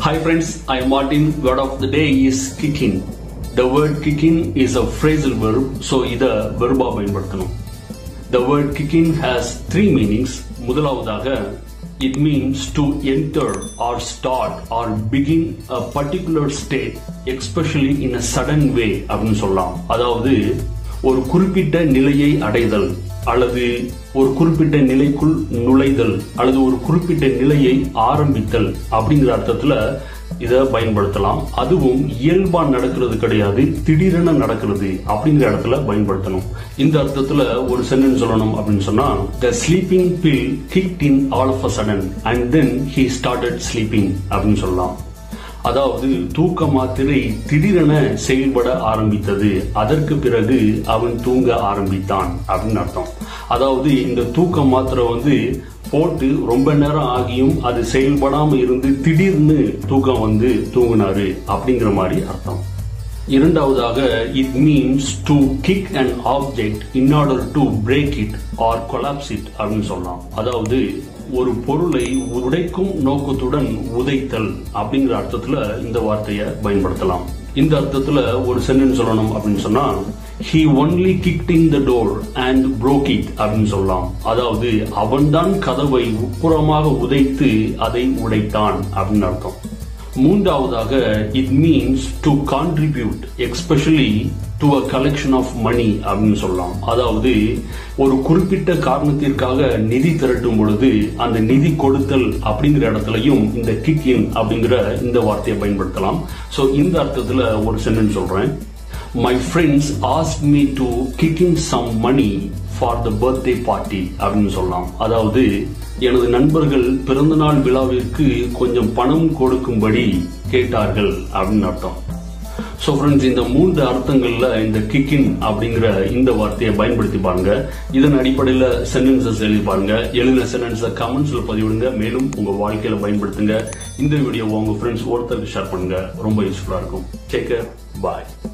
Hi friends, I am Martin. Word of the day is kicking. The word kicking is a phrasal verb, so இத வெர்பா பயன்படுத்தணும். The word kicking has three meanings. முதலாவதாக it means to enter or start or begin a particular state, especially in a sudden way அப்படின்னு சொல்லலாம். அதாவது ஒரு குறிப்பிட்ட நிலையை அடைதல் அல்லது ஒரு குறிப்பிட்ட நிலைக்குள் நுழைதல் அல்லது ஒரு குறிப்பிட்ட நிலையை ஆரம்பித்தல் அப்படிங்கிற அர்த்தத்துல இத பயன்படுத்தலாம் அதுவும் இயல்பா நடக்கிறது கிடையாது திடீரென நடக்கிறது அப்படிங்கிற இடத்துல பயன்படுத்தணும் இந்த அர்த்தத்துல ஒரு சென்டென்ஸ் சொல்லணும் அப்படின்னு சொன்னா the sleeping pill kicked in all of a sudden and then he started sleeping அப்படின்னு சொல்லலாம் அதாவது தூக்க மாத்திரை திடீரென செயல்பட ஆரம்பித்தது அதற்கு பிறகு அவன் தூங்க ஆரம்பித்தான் அப்படின்னு அர்த்தம் அதாவது இந்த தூக்க மாத்திரை வந்து போட்டு ரொம்ப நேரம் ஆகியும் அது செயல்படாம இருந்து திடீர்னு தூக்கம் வந்து தூங்கினாரு அப்படிங்கிற மாதிரி அர்த்தம் இரண்டாவதாக it means to kick an object in order to break it or collapse it அப்படின்னு சொல்லலாம் அதாவது ஒரு பொருளை உடைக்கும் நோக்கத்துடன் உதைத்தல் அப்படிங்கிற அர்த்தத்துல இந்த வார்த்தையை பயன்படுத்தலாம் இந்த அர்த்தத்துல ஒரு சென்டென்ஸ் சொல்லணும் அப்படின்னு சொன்னா he only kicked in the door and broke it அப்படின்னு சொல்லலாம் அதாவது அவன்தான் கதவை உட்புறமாக உதைத்து அதை உடைத்தான் அப்படின்னு அர்த்தம் மூன்றாவதாக it means to contribute especially to a collection of money அப்படின்னு சொல்லலாம் அதாவது ஒரு குறிப்பிட்ட காரணத்திற்காக நிதி திரட்டும் பொழுது அந்த நிதி கொடுத்தல் அப்படிங்கிற இடத்துலையும் இந்த கிக் இன் அப்படிங்கிற இந்த வார்த்தையை பயன்படுத்தலாம் ஸோ இந்த அர்த்தத்துல ஒரு சென்டென்ஸ் சொல்றேன் my friends ask me to kick in some money for the birthday party அப்படின்னு சொல்லலாம் அதாவது எனது நண்பர்கள் பிறந்தநாள் விழாவிற்கு கொஞ்சம் பணம் கொடுக்கும்படி கேட்டார்கள் அப்படின்னு அர்த்தம் ஸோ ஃப்ரெண்ட்ஸ் இந்த மூன்று அர்த்தங்கள்ல இந்த கிக்கின் அப்படிங்கிற இந்த வார்த்தையை பயன்படுத்தி பாருங்க இதன் அடிப்படையில் சென்டென்சஸ் எழுதி பாருங்க எழுதின சென்டென்ஸை கமெண்ட்ஸ்ல பதிவிடுங்க மேலும் உங்க வாழ்க்கையில பயன்படுத்துங்க இந்த வீடியோவை உங்க ஃப்ரெண்ட்ஸ் ஒருத்தருக்கு ஷேர் பண்ணுங்க ரொம்ப யூஸ்ஃபுல்லா இருக்கும் டேக் கேர் பாய்